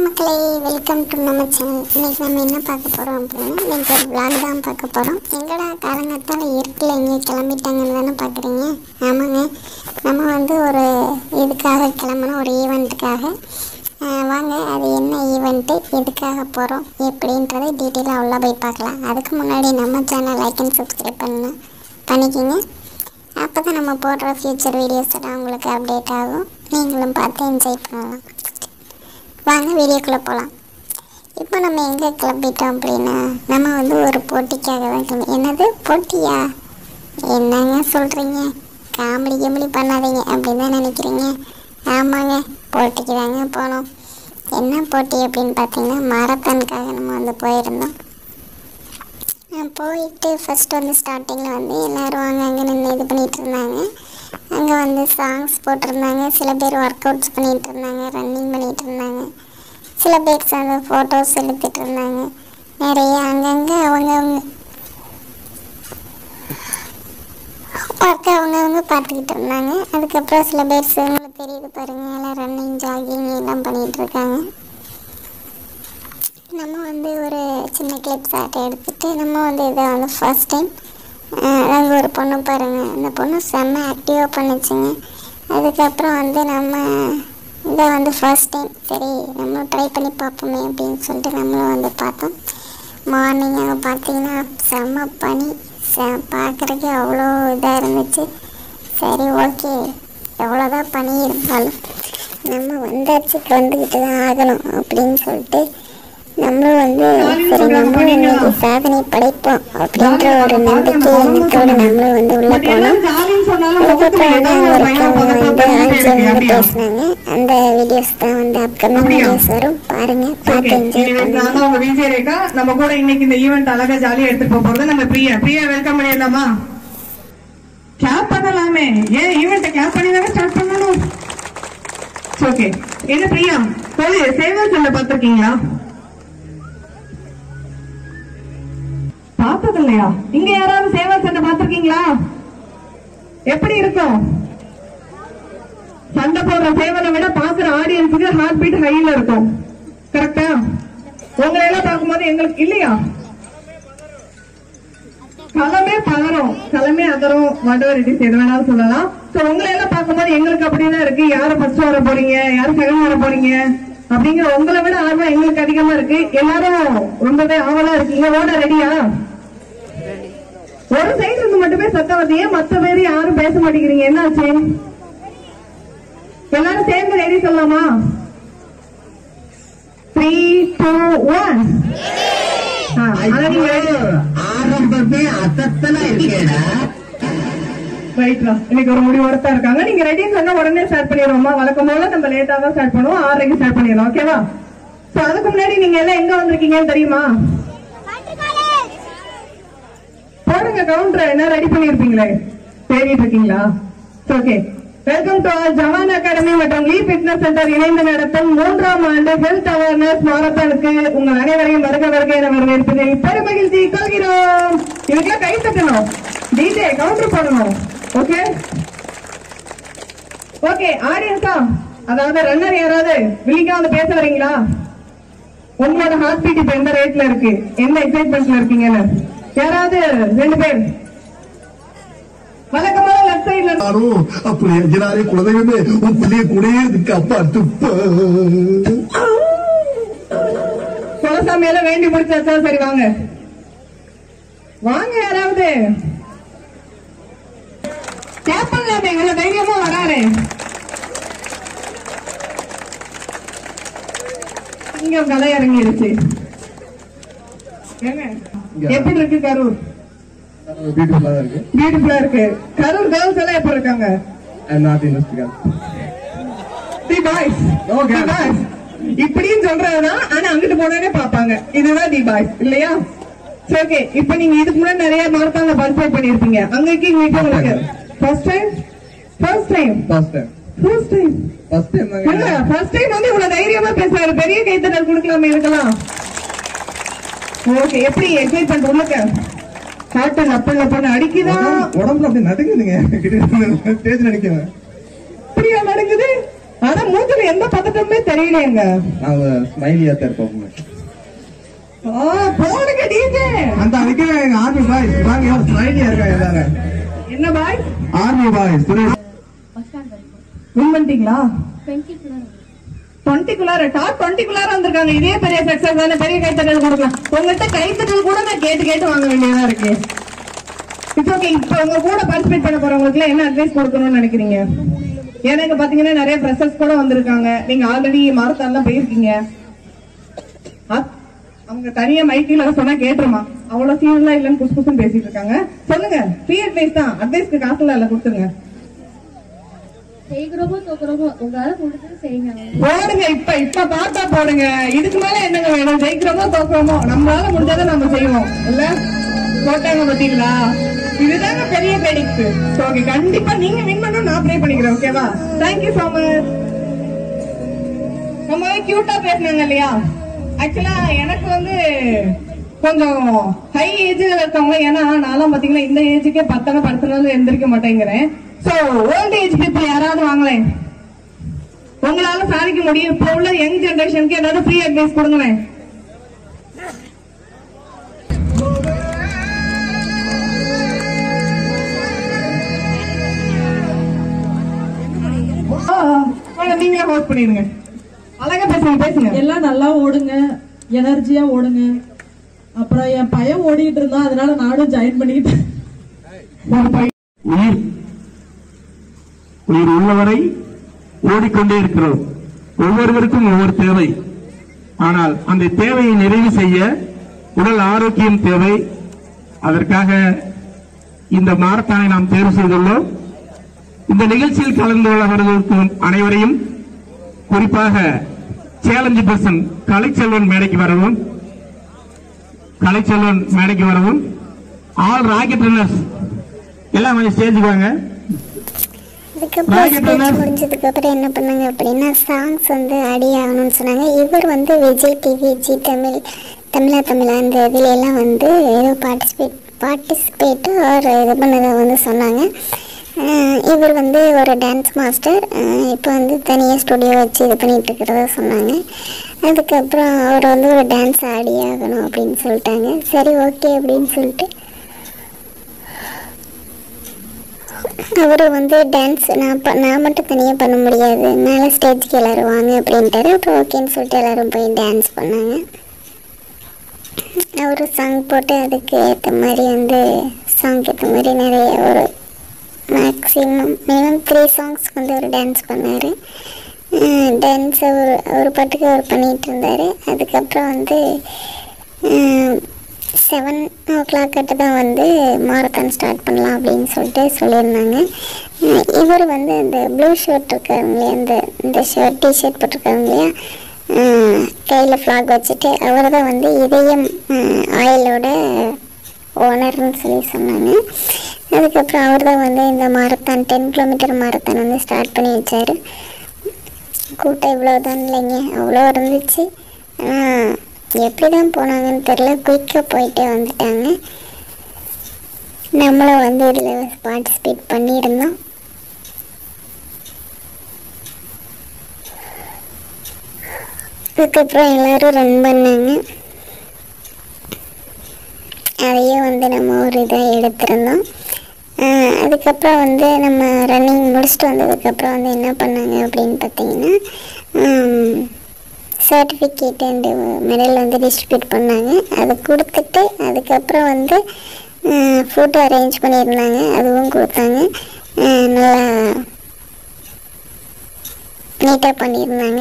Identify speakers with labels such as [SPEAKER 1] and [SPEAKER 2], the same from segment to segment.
[SPEAKER 1] மக்களே welcome to நம்ம channel இன்னைக்கு நம்ம என்ன பார்க்க போகிறோம் அப்படின்னா இன்னைக்கு ஒரு vlog தான் பார்க்க போகிறோம் எங்கடா காலங்கத்தால் இருட்டில் எங்கே கிளம்பிட்டாங்கன்னு தானே பார்க்குறீங்க ஆமாங்க நம்ம வந்து ஒரு இதுக்காக கிளம்பணும் ஒரு ஈவெண்ட்டுக்காக வாங்க அது என்ன ஈவெண்ட்டு எதுக்காக போகிறோம் எப்படின்றதை டீட்டெயிலாக உள்ள போய் பார்க்கலாம் அதுக்கு முன்னாடி நம்ம சேனல் லைக் அண்ட் சப்ஸ்கிரைப் பண்ண பண்ணிக்கிங்க அப்போ தான் நம்ம போடுற ஃப்யூச்சர் வீடியோஸ் எல்லாம் உங்களுக்கு அப்டேட் ஆகும் நீங்களும் பார்த்து என்ஜாய் பண்ணலாம் வாங்க வீடியோக்குள்ளே போகலாம் இப்போ நம்ம எங்கே கிளம்பிட்டோம் அப்படின்னா நம்ம வந்து ஒரு போட்டிக்காக தான் கிளம்பி என்னது போட்டியா என்னங்க சொல்கிறீங்க காமெடி கிமெடி பண்ணாதீங்க அப்படின்னு தான் நினைக்கிறீங்க ஆமாங்க போட்டிக்கு தாங்க போனோம் என்ன போட்டி அப்படின்னு பார்த்தீங்கன்னா மாரத்தானுக்காக நம்ம வந்து போயிருந்தோம் நான் போயிட்டு ஃபஸ்ட் வந்து ஸ்டார்டிங்கில் வந்து எல்லோரும் அங்கே அங்கே நின்று இது பண்ணிகிட்டு இருந்தாங்க அங்கே வந்து சாங்ஸ் போட்டிருந்தாங்க சில பேர் ஒர்க் அவுட்ஸ் பண்ணிகிட்டு இருந்தாங்க ரன்னிங் பண்ணிகிட்டு இருந்தாங்க சில பேர் வந்து ஃபோட்டோஸ் எடுத்துகிட்டு இருந்தாங்க நிறைய அங்கங்கே அவங்கவுங்க ஒர்க் அவங்கவுங்க பார்த்துக்கிட்டு இருந்தாங்க அதுக்கப்புறம் சில பேர் உங்களுக்கு தெரியுது பாருங்கள் எல்லாம் ரன்னிங் ஜாகிங் எல்லாம் பண்ணிகிட்டு இருக்காங்க நம்ம வந்து ஒரு சின்ன கிளிப் ஷாட் எடுத்துட்டு நம்ம வந்து இதை வந்து ஃபர்ஸ்ட் டைம் அங்கே ஒரு பொண்ணு பாருங்கள் அந்த பொண்ணு செம்ம ஆக்டிவாக பண்ணுச்சுங்க அதுக்கப்புறம் வந்து நம்ம இதை வந்து ஃபர்ஸ்ட் டைம் சரி நம்ம ட்ரை பண்ணி பார்ப்போமே அப்படின்னு சொல்லிட்டு நம்மளும் வந்து பார்த்தோம் மார்னிங் அங்கே பார்த்தீங்கன்னா செம்ம பனி செ பார்க்குறதுக்கு அவ்வளோ இதாக இருந்துச்சு சரி ஓகே எவ்வளோதான் பனி இருந்தாலும் நம்ம வந்தாச்சு வந்துக்கிட்டு தான் ஆகணும் அப்படின்னு சொல்லிட்டு நம்மளும் வந்து சரி நம்மளும் இன்னைக்கு சாதனை படைப்போம் அப்படின்ற ஒரு நம்பிக்கை எண்ணத்தோடு நம்மளும் வந்து உள்ள போனோம் அதுக்கப்புறம் வந்து அங்கே ஒருத்தவங்க வந்து ஆங்கிலம் வந்து பேசினாங்க அந்த வீடியோஸ் தான் வந்து அப்கமிங் வீடியோஸ் வரும் பாருங்க பார்த்து என்ஜாய் பண்ணுங்க
[SPEAKER 2] நான் தான் உங்க விஜய் ரேகா நம்ம கூட இன்னைக்கு இந்த ஈவெண்ட் அழகா ஜாலியா எடுத்துட்டு போக போறது நம்ம பிரியா பிரியா வெல்கம் பண்ணிடலாமா கிளாப் பண்ணலாமே ஏன் ஈவெண்ட் கிளாப் பண்ணி தானே ஸ்டார்ட் பண்ணணும் ஓகே என்ன பிரியா சொல்லு சேவல் சொல்ல பாத்திருக்கீங்களா பார்த்தது இல்லையா இங்க யாராவது சேவல் சண்டை பாத்திருக்கீங்களா எப்படி இருக்கும் சண்டை போடுற சேவலை விட பாக்குற ஆடியன்ஸுக்கு ஹார்ட் பீட் ஹைல இருக்கும் கரெக்டா உங்களை எல்லாம் பார்க்கும்போது எங்களுக்கு இல்லையா களமே பதறும் களமே அதரும் whatever it is எது வேணாலும் சொல்லலாம் சோ உங்களை எல்லாம் பார்க்கும்போது எங்களுக்கு அப்படிதான் இருக்கு யாரு ஃபர்ஸ்ட் வர போறீங்க யாரு செகண்ட் வர போறீங்க அப்படிங்கிற உங்களை விட ஆர்வம் எங்களுக்கு அதிகமா இருக்கு எல்லாரும் ரொம்பவே ஆவலா இருக்கீங்க ஓட ரெடியா ஒரு சைடு இருந்து மட்டுமே சத்தம் வருது ஏன் மத்த பேரு யாரும் பேச மாட்டேங்கிறீங்க என்னாச்சு எல்லாரும் சேர்ந்து ரெடி சொல்லலாமா த்ரீ டூ ஒன்
[SPEAKER 3] ஆரம்பமே அசத்தலா இருக்கேடா
[SPEAKER 2] ரைட்ரா இன்னைக்கு ஒரு முடிவோட தான் இருக்காங்க நீங்க ரெடி சொன்னா உடனே ஸ்டார்ட் பண்ணிடுவோமா வழக்கம் போல நம்ம லேட்டா தான் ஸ்டார்ட் பண்ணுவோம் ஆறரைக்கு ஸ்டார்ட் பண்ணிடலாம் ஓகேவா சோ அதுக்கு முன்னாடி நீங்க எல்லாம் எங்க வந்திருக்கீங்கன்னு தெரியுமா போடுங்க கவுண்டர் என்ன ரெடி பண்ணிருப்பீங்களே தேடிட்டு இருக்கீங்களா okay welcome to all Jawan academy மற்றும் லீ ஃபிட்னஸ் சென்டர் இணைந்து நடத்தும் மூன்றாம் ஆண்டு ஹெல்த் அவேர்னஸ் மாரத்தானுக்கு உங்கள் அனைவரையும் வருக வருக என வரவேற்பதில் பெருமகிழ்ச்சி கொள்கிறோம் இதுக்கெல்லாம் கை தட்டணும் டிஜே கவுண்டர் போடணும் ஓகே ஓகே ஆடியன்ஸா அதாவது ரன்னர் யாராவது வில்லிங்கா வந்து பேச வரீங்களா உங்களோட ஹார்ட் பீட் இப்ப எந்த ரேட்ல இருக்கு என்ன எக்ஸைட்மெண்ட்ல இருக்கீங்கன்னு யாராவது ரெண்டு பேர் வழக்கமான லெஃப்ட் சைட்ல
[SPEAKER 3] யாரும் அப்படி எஞ்சினாரே குலதெய்வமே உன் பிள்ளைய கூடயே இருக்கு அப்பா துப்ப
[SPEAKER 2] குலசாமி எல்லாம் வேண்டி முடிச்சாச்சா சரி வாங்க வாங்க யாராவது கேப் பண்ணலாமே எங்களை தைரியமா வராரு இங்க கலை இறங்கிடுச்சு ஏங்க எப்படி இருக்கு கரூர்
[SPEAKER 3] பியூட்டிஃபுல்லா தான் இருக்கு
[SPEAKER 2] பியூட்டிஃபுல்லா இருக்கு கரூர் கேர்ள்ஸ் எல்லாம் எப்படி இருக்காங்க
[SPEAKER 3] I not investigate
[SPEAKER 2] the boys
[SPEAKER 3] No
[SPEAKER 2] the
[SPEAKER 3] girls.
[SPEAKER 2] Boys இப்படின்னு சொல்றதுதான் ஆனா அங்கிட்டு போனோடனே பாப்பாங்க இதுதான் தி பாய்ஸ் இல்லையா சரி ஓகே இப்போ நீங்க இதுக்கு முன்னாடி நிறைய மாரத்தான்ல பார்ட்டிசிபேட் பண்ணிருப்பீங்க அங்கக்கு இங்க உங்களுக்கு first time first time
[SPEAKER 3] first time
[SPEAKER 2] first time
[SPEAKER 3] first time
[SPEAKER 2] இல்ல ஃபர்ஸ்ட் டைம் வந்து இவ்வளவு தைரியமா பேசுறாரு பெரிய கைத்தட்டல் கொடுக்கலாமே இருக்கலாம் ஓகே எப்படி எக்ஸைட் பண்ற உள்ளக்க காட்டன் அப்பல் அப்பன்னு அடிக்குதா
[SPEAKER 3] உடம்புல அப்படி நடுங்குதுங்க ஸ்டேஜ் நடிக்கிறேன்
[SPEAKER 2] இப்படியா நடக்குது ஆனா மூத்துல முகத்துல எந்த பதட்டமே தெரியலையேங்க
[SPEAKER 4] அவங்க ஸ்மைலியா தான் இருப்பாங்க
[SPEAKER 2] ஆ, போடுங்க டிஜே
[SPEAKER 4] அந்த அதுக்கு எங்க ஆர்மி பாய் வாங்க எவ்வளவு ஸ்மைலியா இருக்கா எல்லாரும்
[SPEAKER 2] என்ன பாய்
[SPEAKER 4] ஆர்மி பாய் சுரேஷ்
[SPEAKER 2] வின் பண்ணிட்டீங்களா டுவெண்ட்டிக்குள்ளார டாப் டுவெண்ட்டிக்குள்ளார வந்திருக்காங்க இதே பெரிய சக்சஸ் தானே பெரிய கைத்தட்டல் கொடுக்கலாம் உங்ககிட்ட கைத்தட்டல் கூட நான் கேட்டு கேட்டு வாங்க வேண்டியதா இருக்கு இட்ஸ் ஓகே இப்போ உங்க கூட பார்ட்டிசிபேட் பண்ண போறவங்களுக்கு என்ன அட்வைஸ் கொடுக்கணும்னு நினைக்கிறீங்க ஏன்னா இங்க பாத்தீங்கன்னா நிறைய ஃப்ரெஷர்ஸ் கூட வந்திருக்காங்க நீங்க ஆல்ரெடி மாரத்தான் போயிருக்கீங்க அ- அவங்க தனியா மைக்கில சொன்னா கேட்டுருமா அவ்வளவு சீன்லாம் இல்லைன்னு புஸ் புஸ்ன்னு பேசிட்டு இருக்காங்க சொல்லுங்க ஃப்ரீ அட்வைஸ் தான் அட்வைஸ்க்கு காசுல இல்ல கொடுத்துருங்க
[SPEAKER 5] ஜெயிக்கிறோமோ தோக்குறோமோ உங்களால முடிஞ்சது செய்யுங்க
[SPEAKER 2] போடுங்க இப்ப இப்ப பார்த்தா போடுங்க இதுக்கு மேல என்னங்க வேணும் ஜெயிக்கிறோமோ தோக்குறோமோ நம்மளால முடிஞ்சதை நம்ம செய்வோம் இல்ல போட்டாங்க பாத்தீங்களா இதுதாங்க பெரிய பெடிக்ஸ் ஓகே கண்டிப்பா நீங்க வின் பண்ணணும் நான் ப்ரே பண்ணிக்கிறேன் ஓகேவா தேங்க்யூ சோ மச் ரொம்ப கியூட்டா பேசுனாங்க இல்லையா ஆக்சுவலா எனக்கு வந்து கொஞ்சம் ஹை ஏஜ்ல இருக்கவங்க ஏன்னா நான்லாம் பாத்தீங்கன்னா இந்த ஏஜுக்கே பத்தனை பத்து நாள் எந்திரிக்க மாட்டேங்கிறேன் சோ ஓல்ட் ஏஜ் பீப்புள் யாராவது வாங்களேன் உங்களால சாதிக்க முடியும் இப்ப உள்ள யங் ஜெனரேஷனுக்கு ஏதாவது ஃப்ரீ அட்வைஸ் கொடுங்களேன் ஆ, வாங்க, நீங்களே ஹோஸ்ட் பண்ணிடுங்க அழகா பேசுங்க பேசுங்க
[SPEAKER 6] எல்லாம் நல்லா ஓடுங்க எனர்ஜியா ஓடுங்க அப்புறம் என் பையன் ஓடிட்டு இருந்தான் அதனால நானும் ஜாயின் பண்ணிக்கிட்டேன்
[SPEAKER 2] ஒரு பை-
[SPEAKER 7] உயிர் உயிர் உள்ளவரை ஓடிக்கொண்டே இருக்கிறோம் ஒவ்வொருவருக்கும் ஒவ்வொரு தேவை ஆனால் அந்த தேவையை நிறைவு செய்ய உடல் ஆரோக்கியம் தேவை அதற்காக இந்த மாரத்தானை நாம் தேர்வு செய்துள்ளோம் இந்த நிகழ்ச்சியில் கலந்து கொள்ளவர்களுக்கும் அனைவரையும் குறிப்பாக சேலஞ்சு பர்சன் கலைச்செல்வன் மேடைக்கு வரவும் கலைச்செல்வன் மேடைக்கு வரவும் ஆல் ராக்கெட் ரன்னர்ஸ் எல்லாம் கொஞ்சம் ஸ்டேஜுக்கு வாங்க
[SPEAKER 1] அதுக்கப்புறம்
[SPEAKER 7] Rocket
[SPEAKER 1] ஸ்பீச்
[SPEAKER 7] runner.
[SPEAKER 1] முடிஞ்சதுக்கு அப்புறம் என்ன பண்ணாங்க அப்படின்னா சாங்ஸ் வந்து அடி ஆகணும்னு சொன்னாங்க இவர் வந்து விஜய் டிவி ஜி தமிழ் தமிழா தமிழா அந்த இதுல எல்லாம் வந்து ஏதோ பார்ட்டிசிபேட் பார்ட்டிசிபேட் ஒரு இது பண்ணதை வந்து சொன்னாங்க அஹ் இவர் வந்து ஒரு டான்ஸ் மாஸ்டர் இப்போ வந்து தனியாக ஸ்டுடியோ வச்சு இது பண்ணிட்டு இருக்கிறதா சொன்னாங்க அதுக்கப்புறம் அவர் வந்து ஒரு டான்ஸ் ஆடி ஆகணும் அப்படின்னு சொல்லிட்டாங்க சரி ஓகே அப்படின்னு சொல்லிட்டு அவர் வந்து டான்ஸ் நான் ப- நான் மட்டும் தனியாக பண்ண முடியாது மேலே ஸ்டேஜ்க்கு எல்லோரும் வாங்க அப்படின்ட்டாரு அப்புறம் ஓகேன்னு சொல்லிட்டு எல்லோரும் போய் டான்ஸ் பண்ணாங்க அவர் சாங் போட்டு அதுக்கு ஏற்ற மாதிரி வந்து சாங்க்கு ஏற்ற மாதிரி நிறைய ஒரு மேக்ஸிமம் மினிமம் த்ரீ சாங்ஸ்க்கு வந்து அவர் டான்ஸ் பண்ணார் டான்ஸ் அவர் அவர் பாட்டுக்கு அவர் பண்ணிகிட்டு இருந்தார் அதுக்கப்புறம் வந்து செவன் ஓ கிளாக் கிட்ட தான் வந்து மாரத்தான் ஸ்டார்ட் பண்ணலாம் அப்படின்னு சொல்லிட்டு சொல்லியிருந்தாங்க அஹ் இவர் வந்து இந்த ப்ளூ ஷர்ட் இருக்காங்க இல்லையா இந்த இந்த ஷர்ட் டிஷர்ட் போட்டிருக்காங்க இல்லையா கையில் ஃப்ளாக் வச்சுட்டு அவர் தான் வந்து இதயம் ஆயிலோட ஓனர்னு சொல்லி சொன்னாங்க அதுக்கப்புறம் அவர் தான் வந்து இந்த மாரத்தான் டென் கிலோமீட்டர் மாரத்தான் வந்து ஸ்டார்ட் பண்ணி வச்சார் கூட்டம் இவ்வளோதான் இல்லைங்க அவ்வளோ இருந்துச்சு ஆனால் எப்படி தான் போனாங்கன்னு தெரில குயிக்காக போயிட்டே வந்துட்டாங்க நம்மளும் வந்து இதில் பார்ட்டிசிபேட் பண்ணியிருந்தோம் அதுக்கப்புறம் எல்லோரும் ரன் பண்ணாங்க அதையும் வந்து நம்ம ஒரு இதாக எடுத்திருந்தோம் ஆஹ் அதுக்கப்புறம் வந்து நம்ம ரன்னிங் முடிச்சுட்டு வந்ததுக்கப்புறம் வந்து என்ன பண்ணாங்க அப்படின்னு பார்த்தீங்கன்னா சர்டிஃபிகேட் அண்டு மெடல் வந்து டிஸ்ட்ரிபியூட் பண்ணாங்க அதை கொடுத்துட்டு அதுக்கப்புறம் வந்து ஃபோட்டோ அரேஞ்ச் பண்ணியிருந்தாங்க அதுவும் கொடுத்தாங்க ஆஹ் நல்லா நீட்டாக பண்ணியிருந்தாங்க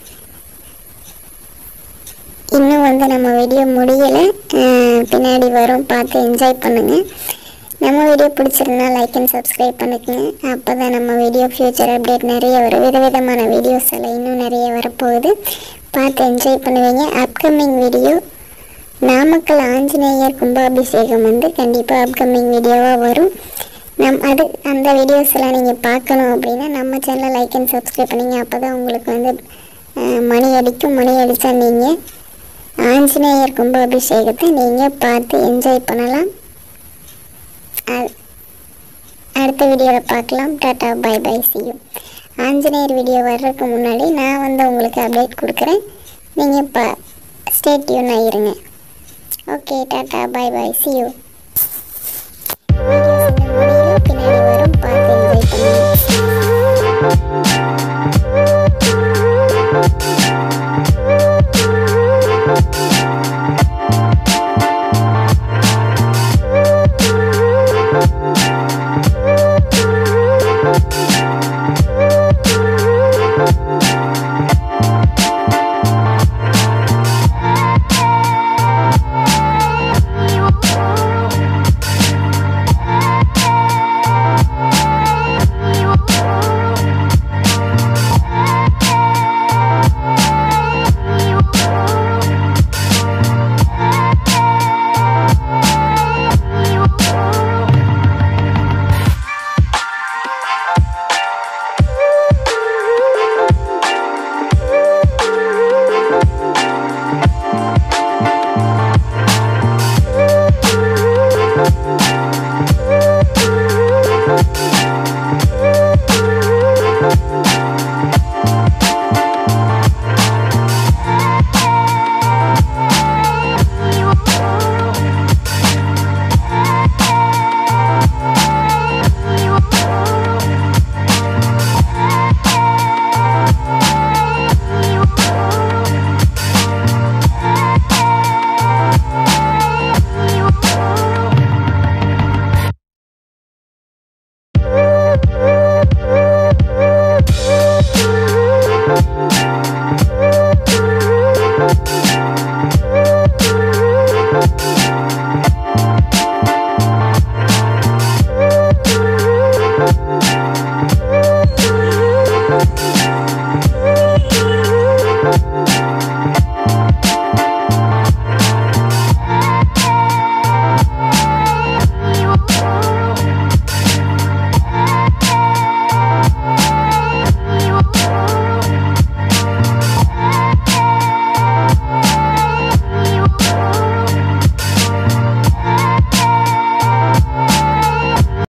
[SPEAKER 1] இன்னும் வந்து நம்ம வீடியோ முடியலை அஹ் பின்னாடி வரும் பார்த்து என்ஜாய் பண்ணுங்கள் நம்ம வீடியோ பிடிச்சிருந்தா லைக் அண்ட் சப்ஸ்கிரைப் பண்ணிக்கங்க அப்போ தான் நம்ம வீடியோ ஃப்யூச்சர் அப்டேட் நிறைய வரும் விதவிதமான வீடியோஸ் எல்லாம் இன்னும் நிறைய வரப்போகுது பார்த்து என்ஜாய் பண்ணுவீங்க அப்கமிங் வீடியோ நாமக்கல் ஆஞ்சநேயர் கும்பாபிஷேகம் வந்து கண்டிப்பாக அப்கமிங் வீடியோவாக வரும் நம் அது அந்த வீடியோஸ் எல்லாம் நீங்கள் பார்க்கணும் அப்படின்னா நம்ம சேனலை லைக் அண்ட் சப்ஸ்கிரைப் பண்ணிங்க அப்போ தான் உங்களுக்கு வந்து அஹ், மணி அடிக்கும் மணி அடித்தா நீங்கள் ஆஞ்சநேயர் கும்பாபிஷேகத்தை நீங்கள் பார்த்து என்ஜாய் பண்ணலாம் அ- அடுத்த வீடியோவில் பார்க்கலாம் டாட்டா பை பை சி யூ ஆஞ்சநேயர் வீடியோ வர்றதுக்கு முன்னாடி நான் வந்து உங்களுக்கு அப்டேட் கொடுக்குறேன் நீங்கள் இப்போ ஸ்டேட் டியூன் ஆகிருங்க ஓகே டாட்டா bye bye see you videos இந்த முடியல பின்னாடி வரும் பார்த்து என்ஜாய் பண்ணுங்க